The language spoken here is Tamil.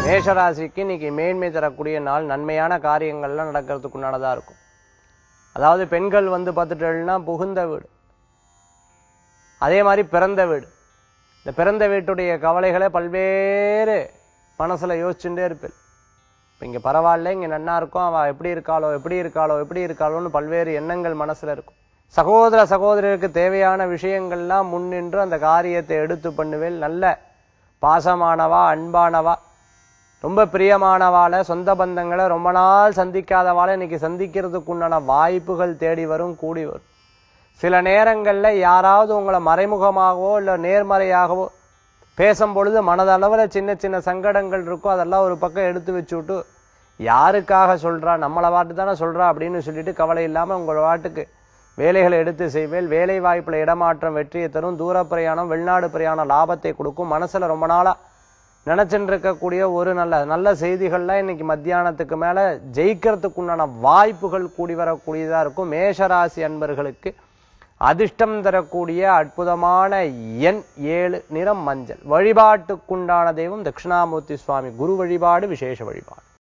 மேஷராசிக்கு இன்னைக்கு மேன்மை தரக்கூடிய நாள் நன்மையான காரியங்கள்லாம் நடக்கிறதுக்கு உண்டானதா இருக்கும் அதாவது பெண்கள் வந்து பார்த்துட்டேன்னா புகுந்த வீடு அதே மாதிரி பிறந்த வீடு இந்த பிறந்த வீட்டுடைய கவலைகளை பல்வேறு மனசுல யோசிச்சுட்டே இருப்பேன் இப்ப இங்க பரவாயில்ல இங்க நன்னா இருக்கும் அவ எப்படி இருக்காளோ எப்படி இருக்காளோ எப்படி இருக்காளோன்னு பல்வேறு எண்ணங்கள் மனசுல இருக்கும் சகோதர சகோதரருக்கு தேவையான விஷயங்கள்லாம் முன்னின்று அந்த காரியத்தை எடுத்து பண்ணுவேல் நல்ல பாசமானவா அன்பானவா ரொம்ப பிரியமானவாளை சொந்த பந்தங்களை ரொம்ப நாள் சந்திக்காதவாளை இன்னைக்கு சந்திக்கிறதுக்கு உண்டான வாய்ப்புகள் தேடி வரும் கூடி வரும் சில நேரங்கள்ல யாராவது உங்களை மறைமுகமாகவோ இல்ல நேர்மறையாகவோ பேசும் பொழுது மனதளவுல சின்ன சின்ன சங்கடங்கள் இருக்கும் அதெல்லாம் ஒரு பக்கம் எடுத்து வச்சு விட்டு யாருக்காக சொல்றா நம்மளை வாட்டு தானே சொல்றா அப்படின்னு சொல்லிட்டு கவலை இல்லாம உங்கள் வாட்டுக்கு வேலைகளை எடுத்து செய்வேல் வேலை வாய்ப்புல இடமாற்றம் வெற்றியை தரும் தூர பிரயாணம் வெளிநாடு பிரயாணம் லாபத்தை கொடுக்கும் மனசுல ரொம்ப நாளா நினைச்சுட்டு இருக்கக்கூடிய ஒரு நல்ல நல்ல செய்திகள்லாம் இன்னைக்கு மத்தியானத்துக்கு மேல ஜெயிக்கிறதுக்கு உண்டான வாய்ப்புகள் கூடி வரக்கூடியதா இருக்கும் மேஷராசி அன்பர்களுக்கு அதிர்ஷ்டம் தரக்கூடிய அற்புதமான எண் ஏழு நிறம் மஞ்சள் வழிபாட்டுக்குண்டான தெய்வம் தட்சிணாமூர்த்தி சுவாமி குரு வழிபாடு விசேஷ வழிபாடு